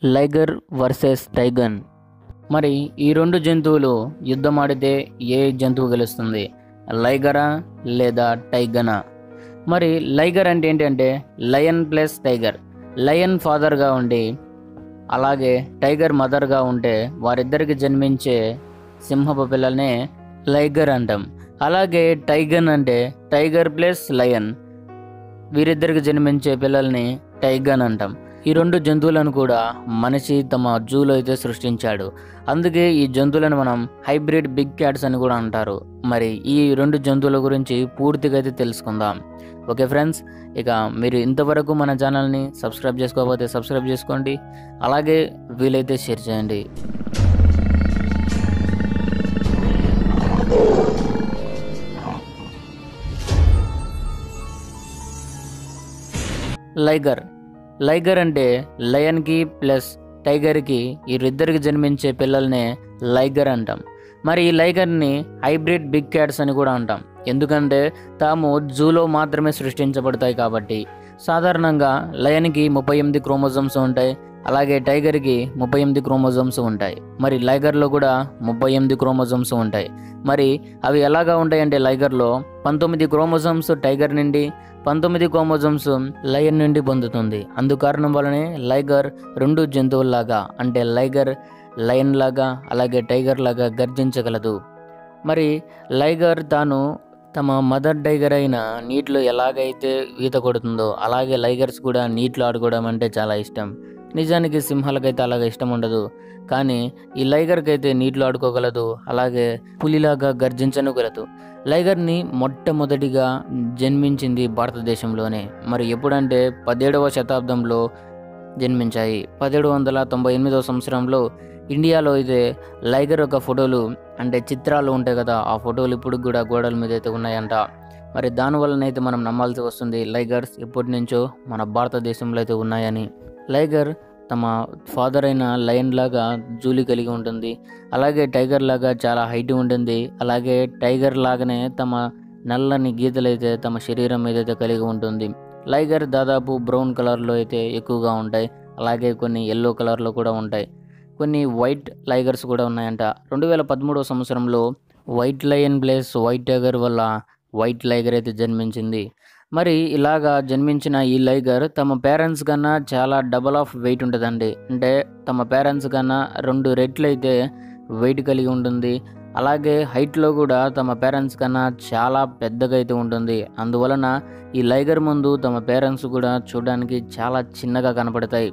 లైగర్ versus టైగన్ మరి ఈ రెండు జంతువులు యుద్ధం ఆడితే ఏ జంతువు గెలుస్తుంది లైగరా లేదా టైగనా మరి లైగర్ అంటే ఏంటంటే లయన్ ప్లస్ టైగర్ లయన్ ఫాదర్గా ఉండి అలాగే టైగర్ మదర్గా ఉంటే వారిద్దరికి జన్మించే సింహపు పిల్లల్నే లైగర్ అంటాం అలాగే టైగన్ అంటే టైగర్ ప్లస్ లయన్ వీరిద్దరికి జన్మించే పిల్లల్ని టైగన్ అంటాం ఈ రెండు జంతువులను కూడా మనిషి తమ జూలో అయితే సృష్టించాడు అందుకే ఈ జంతువులను మనం హైబ్రిడ్ బిగ్ క్యాట్స్ అని కూడా అంటారు మరి ఈ రెండు జంతువుల గురించి పూర్తిగా అయితే తెలుసుకుందాం ఓకే ఫ్రెండ్స్ ఇక మీరు ఇంతవరకు మన ఛానల్ని సబ్స్క్రైబ్ చేసుకోకపోతే సబ్స్క్రైబ్ చేసుకోండి అలాగే వీలైతే షేర్ చేయండి లైగర్ లైగర్ అంటే లయన్కి ప్లస్ టైగర్కి వీరిద్దరికి జన్మించే పిల్లల్నే లైగర్ అంటాం మరి ఈ లైగర్ని హైబ్రిడ్ బిగ్ క్యాట్స్ అని కూడా అంటాం ఎందుకంటే తాము జూలో మాత్రమే సృష్టించబడతాయి కాబట్టి సాధారణంగా లయన్కి ముప్పై ఎనిమిది క్రోమోజోమ్స్ ఉంటాయి అలాగే టైగర్కి ముప్పై ఎనిమిది క్రోమోజోమ్స్ ఉంటాయి మరి లైగర్లో కూడా ముప్పై ఎనిమిది క్రోమోజోమ్స్ ఉంటాయి మరి అవి ఎలాగా ఉంటాయంటే లైగర్లో పంతొమ్మిది క్రోమోజోమ్స్ టైగర్ నుండి పంతొమ్మిది క్రోమోజోమ్స్ లయన్ నుండి పొందుతుంది అందుకారణం వలనే లైగర్ రెండు జంతువుల్లాగా అంటే లైగర్ లయన్ లాగా అలాగే టైగర్ లాగా గర్జించగలదు మరి లైగర్ తాను తమ మదర్ టైగర్ అయిన నీటిలో ఎలాగైతే ఈత కొడుతుందో అలాగే లైగర్స్ కూడా నీటిలో ఆడుకోవడం అంటే చాలా ఇష్టం నిజానికి సింహాలకైతే అలాగే ఇష్టం ఉండదు కానీ ఈ లైగర్కి అయితే నీటిలో ఆడుకోగలదు అలాగే పులిలాగా గర్జించనుగలదు లైగర్ని మొట్టమొదటిగా జన్మించింది భారతదేశంలోనే మరి ఎప్పుడంటే పదిహేడవ శతాబ్దంలో జన్మించాయి పదిహేడు వందల తొంభై ఎనిమిదవ సంవత్సరంలో ఇండియాలో అయితే లైగర్ యొక్క ఫోటోలు అంటే చిత్రాలు ఉంటాయి కదా ఆ ఫోటోలు ఇప్పుడు కూడా గోడల మీద అయితే ఉన్నాయంట మరి దానివల్లనైతే మనం నమ్మాల్సి వస్తుంది లైగర్స్ ఎప్పటి నుంచో మన భారతదేశంలో అయితే ఉన్నాయని లైగర్ తమ ఫాదర్ అయిన లయన్ లాగా జూలి కలిగి ఉంటుంది అలాగే టైగర్ లాగా చాలా హైట్ ఉంటుంది అలాగే టైగర్ లాగానే తమ నల్లని గీతలు అయితే తమ శరీరం మీద అయితే కలిగి ఉంటుంది లైగర్ దాదాపు బ్రౌన్ కలర్లో అయితే ఎక్కువగా ఉంటాయి అలాగే కొన్ని ఎల్లో కలర్లో కూడా ఉంటాయి కొన్ని వైట్ లైగర్స్ కూడా ఉన్నాయంట రెండు వేల పదమూడవ సంవత్సరంలో white lion plus white tiger వల్ల వైట్ లైగర్ అయితే జన్మించింది మరి ఇలాగా జన్మించిన ఈ లైగర్ తమ పేరెంట్స్ కన్నా చాలా డబల్ ఆఫ్ వెయిట్ ఉంటుందండి అంటే తమ పేరెంట్స్ కన్నా రెండు రెట్లు అయితే వెయిట్ కలిగి ఉంటుంది అలాగే హైట్లో కూడా తమ పేరెంట్స్ కన్నా చాలా పెద్దగా అయితే ఉంటుంది అందువలన ఈ లైగర్ ముందు తమ పేరెంట్స్ కూడా చూడడానికి చాలా చిన్నగా కనపడతాయి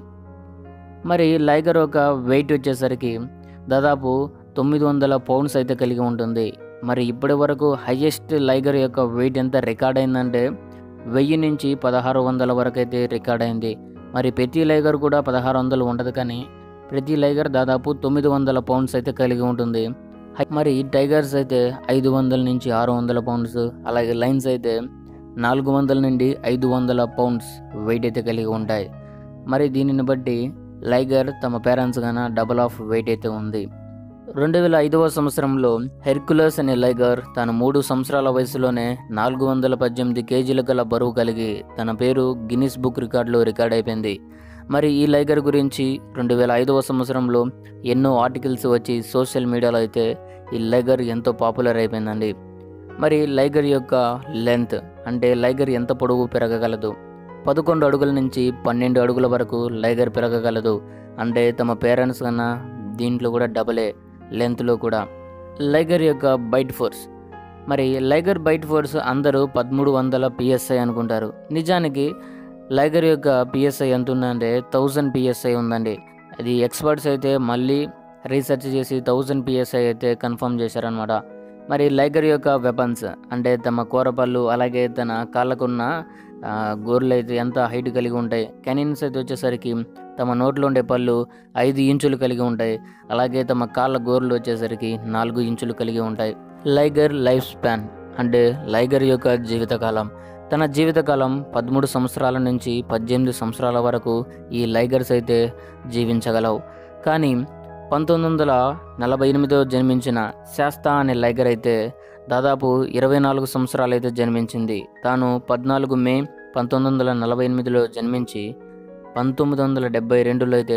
మరి లైగర్ ఒక వెయిట్ వచ్చేసరికి దాదాపు తొమ్మిది వందల పౌండ్స్ అయితే కలిగి ఉంటుంది మరి ఇప్పటి వరకు హైయెస్ట్ లైగర్ యొక్క వెయిట్ ఎంత రికార్డ్ అయిందంటే వెయ్యి నుంచి పదహారు వందల వరకు అయితే రికార్డ్ అయింది మరి ప్రతి లైగర్ కూడా పదహారు వందలు ఉండదు కానీ ప్రతి లైగర్ దాదాపు తొమ్మిది వందల పౌండ్స్ అయితే కలిగి ఉంటుంది హై- మరి టైగర్స్ అయితే ఐదు వందల నుంచి ఆరు వందల పౌండ్స్ అలాగే లైన్స్ అయితే నాలుగు వందల నుండి ఐదు వందల పౌండ్స్ వెయిట్ అయితే కలిగి ఉంటాయి మరి దీనిని బట్టి లైగర్ తమ పేరెంట్స్ కన్నా డబల్ ఆఫ్ వెయిట్ అయితే ఉంది రెండు వేల ఐదవ సంవత్సరంలో హెర్కులస్ అనే లైగర్ తన మూడు సంవత్సరాల వయసులోనే నాలుగు వందల పద్దెనిమిది కేజీల గల బరువు కలిగి తన పేరు గిన్నిస్ బుక్ రికార్డులో రికార్డ్ అయిపోయింది మరి ఈ లైగర్ గురించి రెండు వేల ఐదవ సంవత్సరంలో ఎన్నో ఆర్టికల్స్ వచ్చి సోషల్ మీడియాలో అయితే ఈ లైగర్ ఎంతో పాపులర్ అయిపోయిందండి మరి లైగర్ యొక్క లెంత్ అంటే లైగర్ ఎంత పొడవు పెరగగలదు పదకొండు అడుగుల నుంచి పన్నెండు అడుగుల వరకు లైగర్ పెరగగలదు అంటే తమ పేరెంట్స్ కన్నా దీంట్లో కూడా డబలే లెంత్లో కూడా లైగర్ యొక్క బైట్ ఫోర్స్ మరి లైగర్ బైట్ ఫోర్స్ అందరూ పదమూడు వందల పిఎస్ఐ అనుకుంటారు నిజానికి లైగర్ యొక్క పిఎస్ఐ ఎంత ఉందంటే థౌజండ్ పిఎస్ఐ ఉందండి అది ఎక్స్పర్ట్స్ అయితే మళ్ళీ రీసెర్చ్ చేసి థౌజండ్ పిఎస్ఐ అయితే కన్ఫర్మ్ చేశారనమాట మరి లైగర్ యొక్క వెపన్స్ అంటే తమ కూరపళ్ళు అలాగే తన కాళ్ళకున్న ఆ, గోర్లు అయితే ఎంత హైట్ కలిగి ఉంటాయి కెనిన్స్ అయితే వచ్చేసరికి తమ నోట్లో ఉండే పళ్ళు ఐదు ఇంచులు కలిగి ఉంటాయి అలాగే తమ కాళ్ళ గోర్లు వచ్చేసరికి నాలుగు ఇంచులు కలిగి ఉంటాయి లైగర్ లైఫ్ స్పాన్ అంటే లైగర్ యొక్క జీవితకాలం తన జీవితకాలం పదమూడు సంవత్సరాల నుంచి పద్దెనిమిది సంవత్సరాల వరకు ఈ లైగర్స్ అయితే జీవించగలవు కానీ పంతొమ్మిది వందల నలభై ఎనిమిదో జన్మించిన శాస్తా అనే లైగర్ అయితే దాదాపు ఇరవై నాలుగు సంవత్సరాలు అయితే జన్మించింది తాను పద్నాలుగు మే పంతొమ్మిది వందల నలభై ఎనిమిదిలో జన్మించి పంతొమ్మిది వందల డెబ్బై రెండులో అయితే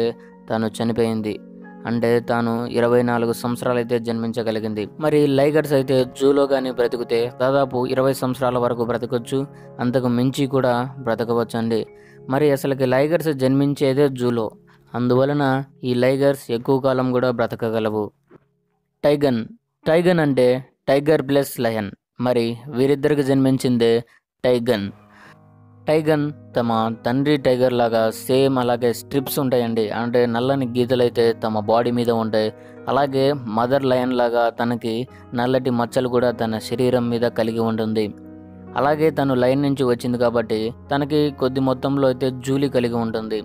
తాను చనిపోయింది అంటే తాను ఇరవై నాలుగు సంవత్సరాలు అయితే జన్మించగలిగింది మరి లైగర్స్ అయితే జూలో కానీ బ్రతికితే దాదాపు ఇరవై సంవత్సరాల వరకు బ్రతకొచ్చు అంతకు మించి కూడా బ్రతకవచ్చు అండి మరి అసలుకి లైగర్స్ జన్మించేదే జూలో అందువలన ఈ లైగర్స్ ఎక్కువ కాలం కూడా బ్రతకగలవు టైగన్ టైగన్ అంటే టైగర్ ప్లస్ లయన్ మరి వీరిద్దరికి జన్మించిందే టైగన్ టైగన్ తమ తండ్రి టైగర్ లాగా సేమ్ అలాగే స్ట్రిప్స్ ఉంటాయండి అంటే నల్లని గీతలు అయితే తమ బాడీ మీద ఉంటాయి అలాగే మదర్ లయన్ లాగా తనకి నల్లటి మచ్చలు కూడా తన శరీరం మీద కలిగి ఉంటుంది అలాగే తను లైన్ నుంచి వచ్చింది కాబట్టి తనకి కొద్ది మొత్తంలో అయితే జూలి కలిగి ఉంటుంది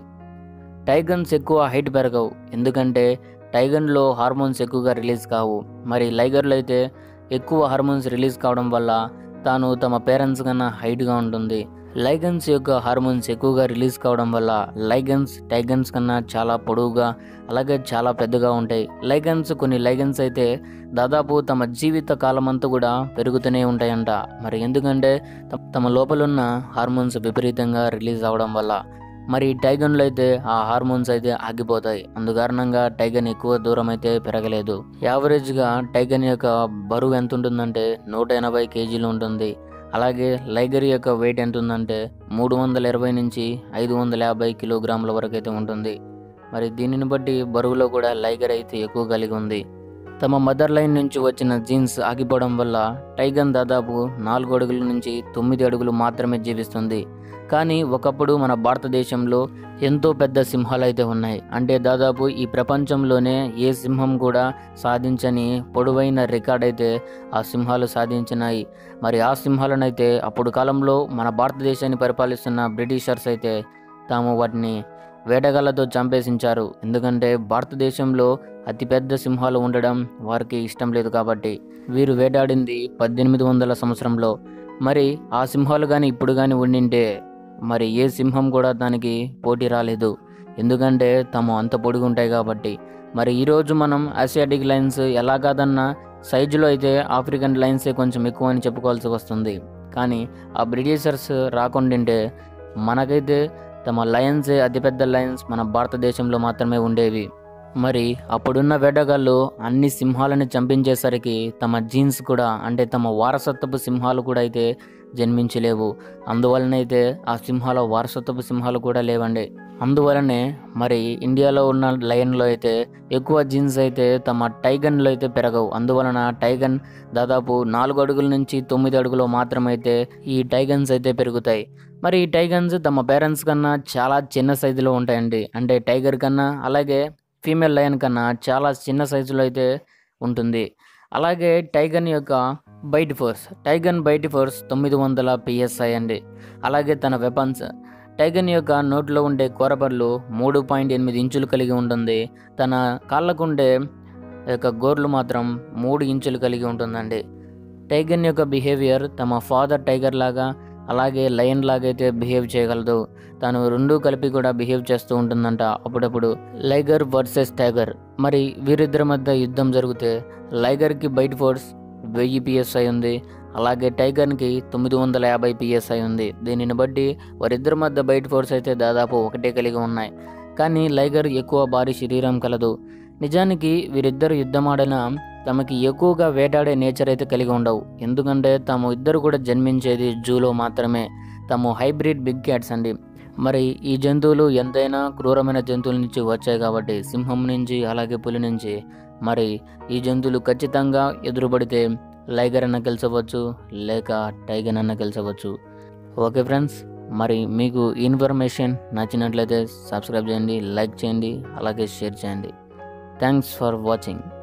టైగన్స్ ఎక్కువ హైట్ పెరగవు ఎందుకంటే టైగన్లో హార్మోన్స్ ఎక్కువగా రిలీజ్ కావు మరి లైగర్లో అయితే ఎక్కువ హార్మోన్స్ రిలీజ్ కావడం వల్ల తాను తమ పేరెంట్స్ కన్నా హైట్గా ఉంటుంది లైగన్స్ యొక్క హార్మోన్స్ ఎక్కువగా రిలీజ్ కావడం వల్ల లైగన్స్ టైగన్స్ కన్నా చాలా పొడవుగా అలాగే చాలా పెద్దగా ఉంటాయి లైగన్స్ కొన్ని లైగన్స్ అయితే దాదాపు తమ జీవిత కాలం అంతా కూడా పెరుగుతూనే ఉంటాయంట మరి ఎందుకంటే త- తమ లోపలున్న హార్మోన్స్ విపరీతంగా రిలీజ్ అవడం వల్ల మరి టైగన్లో అయితే ఆ హార్మోన్స్ అయితే ఆగిపోతాయి అందుకారణంగా టైగన్ ఎక్కువ దూరం అయితే పెరగలేదు యావరేజ్గా టైగన్ యొక్క బరువు ఎంత ఉంటుందంటే నూట ఎనభై కేజీలు ఉంటుంది అలాగే లైగర్ యొక్క వెయిట్ ఎంత ఉందంటే మూడు వందల ఇరవై నుంచి ఐదు వందల యాభై కిలోగ్రాముల వరకు అయితే ఉంటుంది మరి దీనిని బట్టి బరువులో కూడా లైగర్ అయితే ఎక్కువ కలిగి ఉంది తమ మదర్ లైన్ నుంచి వచ్చిన జీన్స్ ఆగిపోవడం వల్ల టైగన్ దాదాపు నాలుగు అడుగుల నుంచి తొమ్మిది అడుగులు మాత్రమే జీవిస్తుంది కానీ ఒకప్పుడు మన భారతదేశంలో ఎంతో పెద్ద సింహాలు అయితే ఉన్నాయి అంటే దాదాపు ఈ ప్రపంచంలోనే ఏ సింహం కూడా సాధించని పొడవైన రికార్డ్ అయితే ఆ సింహాలు సాధించినాయి మరి ఆ సింహాలనైతే అప్పుడు కాలంలో మన భారతదేశాన్ని పరిపాలిస్తున్న బ్రిటిషర్స్ అయితే తాము వాటిని వేటగాళ్లతో చంపేసించారు ఎందుకంటే భారతదేశంలో అతిపెద్ద సింహాలు ఉండడం వారికి ఇష్టం లేదు కాబట్టి వీరు వేటాడింది పద్దెనిమిది వందల సంవత్సరంలో మరి ఆ సింహాలు కానీ ఇప్పుడు కానీ ఉండింటే మరి ఏ సింహం కూడా దానికి పోటీ రాలేదు ఎందుకంటే తాము అంత పొడుగు ఉంటాయి కాబట్టి మరి ఈరోజు మనం ఆసియాటిక్ లైన్స్ ఎలా కాదన్నా సైజులో అయితే ఆఫ్రికన్ లైన్సే కొంచెం ఎక్కువ అని చెప్పుకోవాల్సి వస్తుంది కానీ ఆ బ్రిటిషర్స్ రాకుండింటే మనకైతే తమ లయన్సే అతిపెద్ద లయన్స్ మన భారతదేశంలో మాత్రమే ఉండేవి మరి అప్పుడున్న వేటగాళ్ళు అన్ని సింహాలను చంపించేసరికి తమ జీన్స్ కూడా అంటే తమ వారసత్వపు సింహాలు కూడా అయితే జన్మించలేవు అందువలనైతే ఆ సింహాల వారసత్వపు సింహాలు కూడా లేవండి అందువలనే మరి ఇండియాలో ఉన్న లయన్లో అయితే ఎక్కువ జీన్స్ అయితే తమ టైగన్లో అయితే పెరగవు అందువలన టైగన్ దాదాపు నాలుగు అడుగుల నుంచి తొమ్మిది అడుగులు మాత్రమైతే ఈ టైగన్స్ అయితే పెరుగుతాయి మరి ఈ టైగన్స్ తమ పేరెంట్స్ కన్నా చాలా చిన్న సైజులో ఉంటాయండి అంటే టైగర్ కన్నా అలాగే ఫీమేల్ లయన్ కన్నా చాలా చిన్న సైజులో అయితే ఉంటుంది అలాగే టైగన్ యొక్క బైట్ ఫోర్స్ టైగన్ బైట్ ఫోర్స్ తొమ్మిది వందల పిఎస్ఐ అండి అలాగే తన వెపన్స్ టైగన్ యొక్క నోట్లో ఉండే కూరబర్లు మూడు పాయింట్ ఎనిమిది ఇంచులు కలిగి ఉంటుంది తన కాళ్ళకు ఉండే యొక్క గోర్లు మాత్రం మూడు ఇంచులు కలిగి ఉంటుందండి టైగన్ యొక్క బిహేవియర్ తమ ఫాదర్ టైగర్ లాగా అలాగే లయన్ లాగైతే బిహేవ్ చేయగలదు తను రెండు కలిపి కూడా బిహేవ్ చేస్తూ ఉంటుందంట అప్పుడప్పుడు లైగర్ వర్సెస్ టైగర్ మరి వీరిద్దరి మధ్య యుద్ధం జరిగితే లైగర్కి బైట్ ఫోర్స్ వెయ్యి పిఎస్ఐ ఉంది అలాగే టైగర్కి తొమ్మిది వందల యాభై పిఎస్ఐ ఉంది దీనిని బట్టి వారిద్దరి మధ్య బైట్ ఫోర్స్ అయితే దాదాపు ఒకటే కలిగి ఉన్నాయి కానీ లైగర్ ఎక్కువ భారీ శరీరం కలదు నిజానికి వీరిద్దరు యుద్ధమాడిన తమకి ఎక్కువగా వేటాడే నేచర్ అయితే కలిగి ఉండవు ఎందుకంటే తాము ఇద్దరు కూడా జన్మించేది జూలో మాత్రమే తాము హైబ్రిడ్ బిగ్ క్యాట్స్ అండి మరి ఈ జంతువులు ఎంతైనా క్రూరమైన జంతువుల నుంచి వచ్చాయి కాబట్టి సింహం నుంచి అలాగే పులి నుంచి మరి ఈ జంతువులు ఖచ్చితంగా ఎదురుపడితే లైగర్ అన్న గెలిచవచ్చు లేక టైగర్ అన్న గెలిచవచ్చు ఓకే ఫ్రెండ్స్ మరి మీకు ఈ ఇన్ఫర్మేషన్ నచ్చినట్లయితే సబ్స్క్రైబ్ చేయండి లైక్ చేయండి అలాగే షేర్ చేయండి థ్యాంక్స్ ఫర్ వాచింగ్